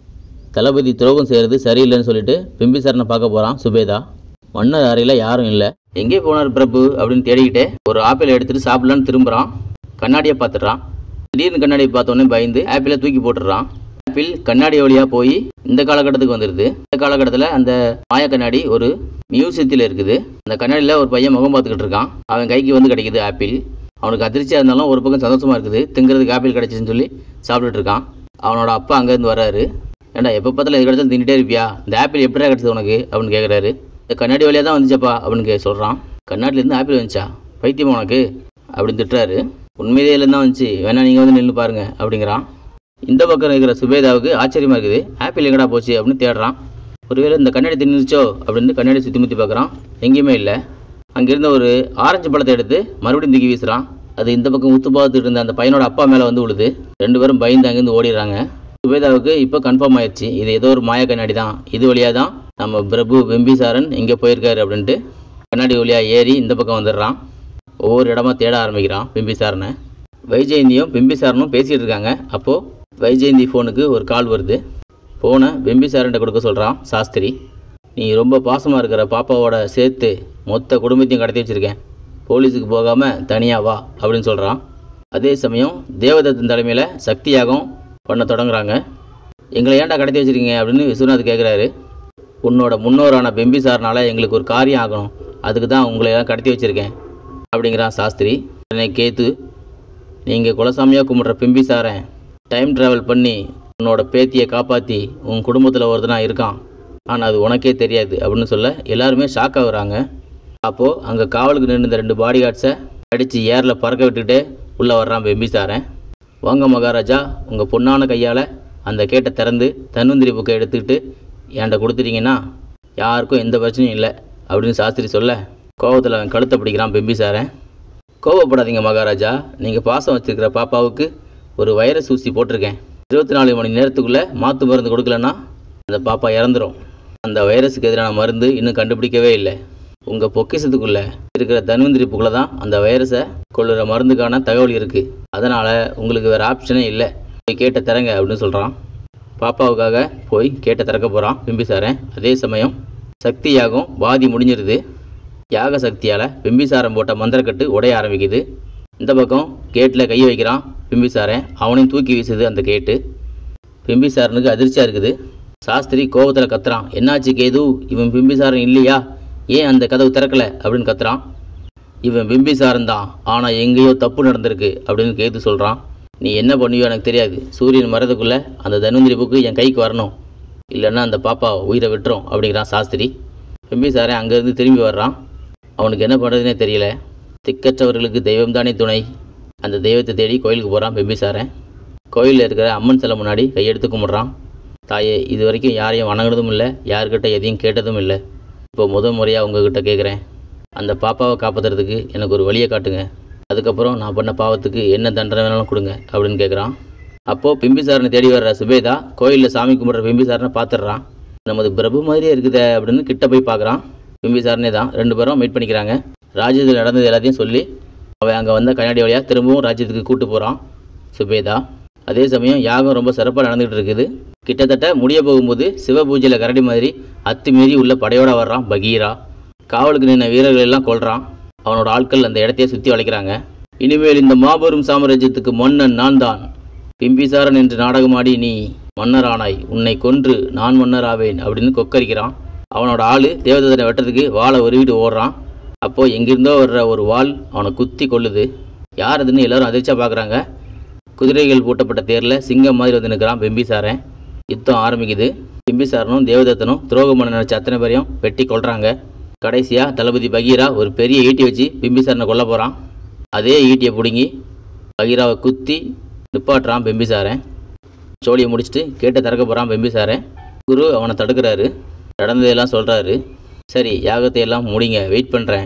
தளபதி துரோகம் செய்கிறது சரியில்லைன்னு சொல்லிட்டு பிம்பிசாரனை பார்க்க போகிறான் சுபேதா மன்னர் அறையில் யாரும் இல்லை எங்கே போனார் பிரபு அப்படின்னு தேடிக்கிட்டே ஒரு ஆப்பிள் எடுத்துட்டு சாப்பிடலான்னு திரும்புகிறான் கண்ணாடியை பார்த்துடுறான் திடீர்னு கண்ணாடியை பார்த்தோன்னே பயந்து ஆப்பிளை தூக்கி போட்டுடுறான் ஆப்பிள் கண்ணாடி வழியாக போய் இந்த காலகட்டத்துக்கு வந்துடுது இந்த காலகட்டத்தில் அந்த மாய கண்ணாடி ஒரு மியூசியத்தில் இருக்குது அந்த கண்ணாடியில் ஒரு பையன் முகம் பார்த்துக்கிட்டு இருக்கான் அவன் கைக்கு வந்து கிடைக்குது ஆப்பிள் அவனுக்கு அதிர்ச்சியாக இருந்தாலும் ஒரு பக்கம் சந்தோஷமா இருக்குது திங்கிறதுக்கு ஆப்பிள் கிடைச்சின்னு சொல்லி சாப்பிட்டுட்டு இருக்கான் அவனோட அப்பா அங்கேருந்து வராரு ஏண்டா எப்போ பார்த்தாலும் இது கிடைச்சாலும் தின்னுட்டே இருப்பியா இந்த ஆப்பிள் எப்படிடா கிடைச்சது உனக்கு அப்படின்னு கேட்குறாரு இந்த கண்ணாடி வழியாக தான் வந்துச்சப்பா அப்படின்னு கே சொல்கிறான் கண்ணாடிலேருந்து ஆப்பிள் வந்துச்சா பைத்தியமா உனக்கு அப்படின்னு திட்டுறாரு உண்மையிலே தான் வந்துச்சு வேணா நீங்கள் வந்து நின்று பாருங்க அப்படிங்கிறான் இந்த பக்கம் இருக்கிற சுபேதாவுக்கு ஆச்சரியமா இருக்குது ஆப்பிள் எங்கடா போச்சு அப்படின்னு தேடுறான் ஒருவேளை இந்த கண்ணாடி தின்னுச்சோ அப்படின்னு கண்ணாடி சுற்றி முற்றி பார்க்குறான் எங்கேயுமே இல்லை அங்கிருந்த ஒரு ஆரஞ்சு பழத்தை எடுத்து மறுபடியும் தூக்கி வீசுறான் அது இந்த பக்கம் உத்து பார்த்துட்டு இருந்த அந்த பையனோட அப்பா மேலே வந்து விழுது ரெண்டு பேரும் பயந்து அங்கேருந்து ஓடிடுறாங்க சுபேதாவுக்கு இப்போ கன்ஃபார்ம் ஆயிடுச்சு இது ஏதோ ஒரு மாய கண்ணாடி தான் இது வழியாக தான் நம்ம பிரபு வெம்பிசாரன் இங்கே போயிருக்காரு அப்படின்ட்டு கண்ணாடி வழியாக ஏறி இந்த பக்கம் வந்துடுறான் ஒவ்வொரு இடமா தேட ஆரம்பிக்கிறான் பிம்பிசாரனை வைஜெயந்தியும் பிம்பிசாரனும் பேசிகிட்டு இருக்காங்க அப்போது வைஜெயந்தி ஃபோனுக்கு ஒரு கால் வருது ஃபோனை பிம்பிசாரன்ட்ட கொடுக்க சொல்கிறான் சாஸ்திரி நீ ரொம்ப பாசமாக இருக்கிற பாப்பாவோட சேர்த்து மொத்த குடும்பத்தையும் கடத்தி வச்சுருக்கேன் போலீஸுக்கு போகாமல் தனியாக வா அப்படின்னு சொல்கிறான் அதே சமயம் தேவதத்தன் தலைமையில் சக்தி யாகம் பண்ண தொடங்குறாங்க எங்களை ஏன்டா கடத்தி வச்சிருக்கீங்க அப்படின்னு விஸ்வநாத் கேட்குறாரு உன்னோட முன்னோரான பிம்பிசாரனால எங்களுக்கு ஒரு காரியம் ஆகணும் அதுக்கு தான் உங்களை எல்லாம் கடத்தி வச்சிருக்கேன் அப்படிங்கிறான் சாஸ்திரி உடனே கேத்து நீங்கள் குலசாமியாக கும்பிட்ற பிம்பிசாரன் டைம் ட்ராவல் பண்ணி உன்னோட பேத்தியை காப்பாற்றி உன் குடும்பத்தில் ஒருத்தனா இருக்கான் ஆனால் அது உனக்கே தெரியாது அப்படின்னு சொல்ல எல்லாருமே ஷாக் ஆகுறாங்க அப்போது அங்கே காவலுக்கு நின்று இந்த ரெண்டு பாடி கார்ட்ஸை அடித்து ஏரில் பறக்க விட்டுக்கிட்டே உள்ளே வர்றான் பிம்பிசாரன் வாங்க மகாராஜா உங்கள் பொண்ணான கையால் அந்த கேட்டை திறந்து தன்வந்திரி புக்கை எடுத்துக்கிட்டு என்கிட்ட கொடுத்துட்டீங்கன்னா யாருக்கும் எந்த பிரச்சனையும் இல்லை அப்படின்னு சாஸ்திரி சொல்ல கோவத்தில் அவன் கழுத்தை பிடிக்கிறான் பிம்பிசாரன் கோவப்படாதீங்க மகாராஜா நீங்கள் பாசம் வச்சிருக்கிற பாப்பாவுக்கு ஒரு வைரஸ் ஊசி போட்டிருக்கேன் இருபத்தி நாலு மணி நேரத்துக்குள்ளே மாற்று மருந்து கொடுக்கலன்னா அந்த பாப்பா இறந்துரும் அந்த வைரஸுக்கு எதிரான மருந்து இன்னும் கண்டுபிடிக்கவே இல்லை உங்கள் பொக்கிஷத்துக்குள்ளே இருக்கிற தன்வந்திரி புக்கில் தான் அந்த வைரஸை கொள்ளுற மருந்துக்கான தகவல் இருக்குது அதனால் உங்களுக்கு வேறு ஆப்ஷனே இல்லை போய் கேட்ட தரங்க அப்படின்னு சொல்கிறான் பாப்பாவுக்காக போய் கேட்ட திறக்க போகிறான் பிம்பிசாரன் அதே சமயம் சக்தி யாகம் பாதி முடிஞ்சிருது யாக சக்தியால் பிம்பிசாரம் போட்ட மந்திரக்கட்டு உடைய ஆரம்பிக்குது இந்த பக்கம் கேட்டில் கை வைக்கிறான் பிம்பிசாரன் அவனையும் தூக்கி வீசுது அந்த கேட்டு பிம்பிசாரனுக்கு அதிர்ச்சியாக இருக்குது சாஸ்திரி கோபத்தில் கத்துறான் என்னாச்சு கேது இவன் பிம்பிசாரன் இல்லையா ஏன் அந்த கதவு திறக்கல அப்படின்னு கத்துறான் இவன் பிம்பிசாரன் தான் ஆனால் எங்கேயோ தப்பு நடந்திருக்கு அப்படின்னு கேது சொல்கிறான் நீ என்ன பண்ணுவியோ எனக்கு தெரியாது சூரியன் மரத்துக்குள்ளே அந்த தனுந்திரி புக்கு என் கைக்கு வரணும் இல்லைன்னா அந்த பாப்பா உயிரை விட்டுரும் அப்படிங்கிறான் சாஸ்திரி பிம்பிசாரன் அங்கேருந்து திரும்பி வர்றான் அவனுக்கு என்ன பண்ணுறதுனே தெரியல திக்கற்றவர்களுக்கு தெய்வம் தானே துணை அந்த தெய்வத்தை தேடி கோயிலுக்கு போகிறான் பிம்பிசாரன் கோயிலில் இருக்கிற அம்மன் சிலை முன்னாடி கையெடுத்து கும்பிட்றான் தாயே இது வரைக்கும் யாரையும் வணங்கினதும் இல்லை யார்கிட்ட எதையும் கேட்டதும் இல்லை இப்போ முத முறையாக உங்ககிட்ட கேட்குறேன் அந்த பாப்பாவை காப்பாற்றுறதுக்கு எனக்கு ஒரு வழியை காட்டுங்க அதுக்கப்புறம் நான் பண்ண பாவத்துக்கு என்ன தண்டனை வேணாலும் கொடுங்க அப்படின்னு கேட்குறான் அப்போது பிம்பிசாரனை தேடி வர்ற சுபேதா கோயிலில் சாமி கும்பிட்ற பிம்பிசாரனை பார்த்துடுறான் நமது பிரபு மாதிரியே இருக்குதே அப்படின்னு கிட்ட போய் பார்க்குறான் பிம்பிசாரனே தான் ரெண்டு பேரும் மீட் பண்ணிக்கிறாங்க ராஜ்யத்தில் நடந்தது எல்லாத்தையும் சொல்லி அவன் அங்கே வந்த கண்ணாடி வழியாக திரும்பவும் ராஜ்யத்துக்கு கூட்டு போகிறான் சுபேதா அதே சமயம் யாகம் ரொம்ப சிறப்பாக நடந்துகிட்டு இருக்குது கிட்டத்தட்ட முடிய போகும்போது சிவ பூஜையில் கரடி மாதிரி அத்துமீறி உள்ள படையோட வர்றான் பகீரா காவலுக்கு நின்ன வீரர்கள் எல்லாம் கொல்றான் அவனோட ஆட்கள் அந்த இடத்தையே சுற்றி வளைக்கிறாங்க இனிமேல் இந்த மாபெரும் சாம்ராஜ்யத்துக்கு மன்னன் நான் தான் பிம்பிசாரன் என்று நாடகமாடி நீ மன்னரானாய் உன்னை கொன்று நான் மன்னராவேன் அப்படின்னு கொக்கரிக்கிறான் அவனோட ஆளு தேவதத்தனை வெட்டுறதுக்கு வாளை உருவிட்டு ஓடுறான் அப்போ எங்கிருந்தோ வர்ற ஒரு வாள் அவனை குத்தி கொள்ளுது யார் அதுன்னு எல்லாரும் அதிர்ச்சியாக பார்க்குறாங்க குதிரைகள் பூட்டப்பட்ட தேரில் சிங்கம் மாதிரி வந்து நிற்கிறான் பிம்பிசாரன் யுத்தம் ஆரம்பிக்குது பிம்பிசாரனும் தேவதத்தனும் துரோகம் பண்ண நினைச்ச அத்தனை பேரையும் வெட்டி கொல்றாங்க கடைசியாக தளபதி பகீரா ஒரு பெரிய ஈட்டி வச்சு பிம்பிசாரனை கொல்ல போகிறான் அதே ஈட்டியை பிடுங்கி பகீராவை குத்தி நிப்பாட்டுறான் பிம்பிசாரன் சோழியை முடிச்சுட்டு கேட்ட திறக்க போகிறான் பிம்பிசாரன் குரு அவனை தடுக்கிறாரு நடந்ததெல்லாம் சொல்கிறாரு சரி யாகத்தை எல்லாம் முடிங்க வெயிட் பண்ணுறேன்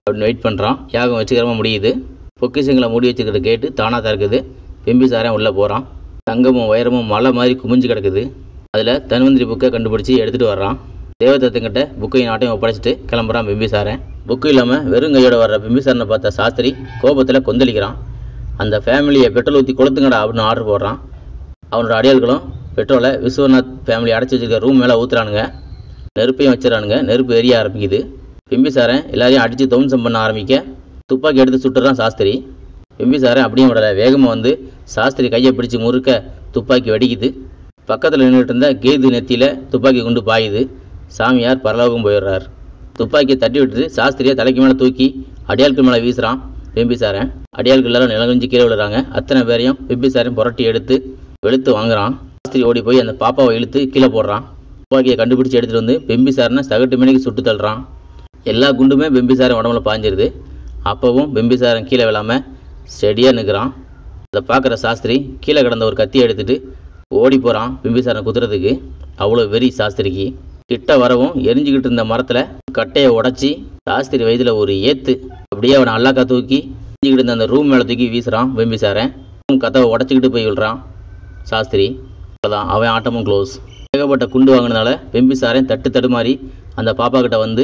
அப்படின்னு வெயிட் பண்ணுறான் யாகம் வச்சுக்கிறமா முடியுது பொக்கிஷங்களை மூடி வச்சுக்கிறத கேட்டு தானாக திறக்குது பிம்பிசாரன் உள்ளே போகிறான் தங்கமும் உயரமும் மலை மாதிரி குமிஞ்சு கிடக்குது அதில் தன்வந்திரி புக்கை கண்டுபிடிச்சி எடுத்துகிட்டு வர்றான் தேவதத்தங்கிட்ட புக்கையும் நாட்டையும் ஒப்படைச்சிட்டு கிளம்புறான் பிம்பிசாரன் புக்கு இல்லாமல் வெறும் கையோட வர்ற பிம்பிசாரனை பார்த்த சாஸ்திரி கோபத்தில் கொந்தளிக்கிறான் அந்த ஃபேமிலியை பெட்ரோல் ஊற்றி கொளுத்துங்கடா அப்படின்னு ஆர்டர் போடுறான் அவனோட அடியாள்களும் பெட்ரோலை விஸ்வநாத் ஃபேமிலி அடைச்சி வச்சிருக்க ரூம் மேலே ஊற்றுறானுங்க நெருப்பையும் வச்சிடறானுங்க நெருப்பு எரிய ஆரம்பிக்குது பிம்பிசாரன் எல்லாரையும் அடித்து துவம்சம் பண்ண ஆரம்பிக்க துப்பாக்கி எடுத்து சுட்டுறான் சாஸ்திரி பிம்பிசாரன் அப்படியே விடலை வேகமாக வந்து சாஸ்திரி கையை பிடிச்சி முறுக்க துப்பாக்கி வெடிக்குது பக்கத்தில் நின்றுட்டு இருந்த கேது நெத்தியில் துப்பாக்கி கொண்டு பாயுது சாமியார் பரலோகம் போயிடுறார் துப்பாக்கியை தட்டி விட்டுட்டு சாஸ்திரியை தலைக்கு மேலே தூக்கி அடியாட்கள் மேலே வீசுகிறான் பிம்பிசாரன் அடியாட்கள் எல்லாரும் நிலகுஞ்சி கீழே விழுறாங்க அத்தனை பேரையும் பிம்பிசாரன் புரட்டி எடுத்து வெளுத்து வாங்குறான் சாஸ்திரி ஓடி போய் அந்த பாப்பாவை இழுத்து கீழே போடுறான் துப்பாக்கியை கண்டுபிடிச்சி எடுத்துகிட்டு வந்து பிம்பிசாரனை சகட்டு மணிக்கு சுட்டு தள்ளுறான் எல்லா குண்டுமே பிம்பிசாரன் உடம்புல பாஞ்சிருது அப்போவும் பிம்பிசாரன் கீழே விழாமல் ஸ்டெடியாக நிற்கிறான் அதை பார்க்குற சாஸ்திரி கீழே கிடந்த ஒரு கத்தியை எடுத்துட்டு ஓடி போகிறான் பிம்பிசாரன் குத்துறதுக்கு அவ்வளோ வெறி சாஸ்திரிக்கு கிட்ட வரவும் எரிஞ்சுக்கிட்டு இருந்த மரத்தில் கட்டையை உடச்சி சாஸ்திரி வயதில் ஒரு ஏத்து அப்படியே அவனை அல்லாக்கா தூக்கி எரிஞ்சுக்கிட்டு இருந்த அந்த ரூம் மேலே தூக்கி வீசுகிறான் பிம்பிசாரன் ரூம் கதவை உடச்சிக்கிட்டு போய் விழுறான் சாஸ்திரி அவ்வளோதான் அவன் ஆட்டமும் க்ளோஸ் ஏகப்பட்ட குண்டு வாங்கினதால பிம்பிசாரன் தட்டு தடுமாறி அந்த பாப்பா கிட்ட வந்து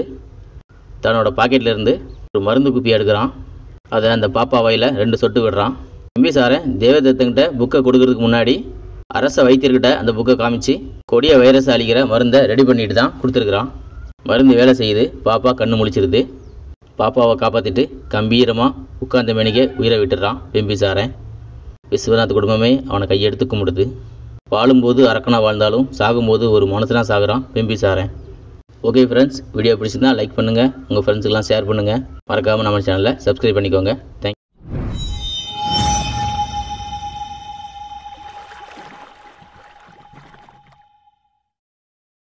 தன்னோட பாக்கெட்ல இருந்து ஒரு மருந்து குப்பி எடுக்கிறான் அதை அந்த பாப்பா வாயில ரெண்டு சொட்டு விடுறான் பிம்பிசாரன் தேவதத்தங்கிட்ட புக்கை கொடுக்கறதுக்கு முன்னாடி அரச வைத்தியர்கிட்ட அந்த புக்கை காமிச்சு கொடிய வைரஸ் அழிக்கிற மருந்தை ரெடி பண்ணிட்டு தான் கொடுத்துருக்குறான் மருந்து வேலை செய்யுது பாப்பா கண்ணு முழிச்சிருது பாப்பாவை காப்பாற்றிட்டு கம்பீரமாக உட்கார்ந்த மேனிக்கே உயிரை விட்டுறான் பிம்பிசாரன் விஸ்வநாத் குடும்பமே அவனை கையெடுத்து கும்பிடுது வாழும்போது அரக்கனா வாழ்ந்தாலும் சாகும்போது ஒரு மனுஷனா சாகுறான் பிம்பிசாரன் ஓகே ஃப்ரெண்ட்ஸ் வீடியோ பிடிச்சிருந்தா லைக் பண்ணுங்கள் உங்கள் ஃப்ரெண்ட்ஸுக்கெல்லாம் ஷேர் பண்ணுங்கள் மறக்காமல் நம்ம சேனலை சப்ஸ்கிரைப் பண்ணிக்கோங்க தேங்க்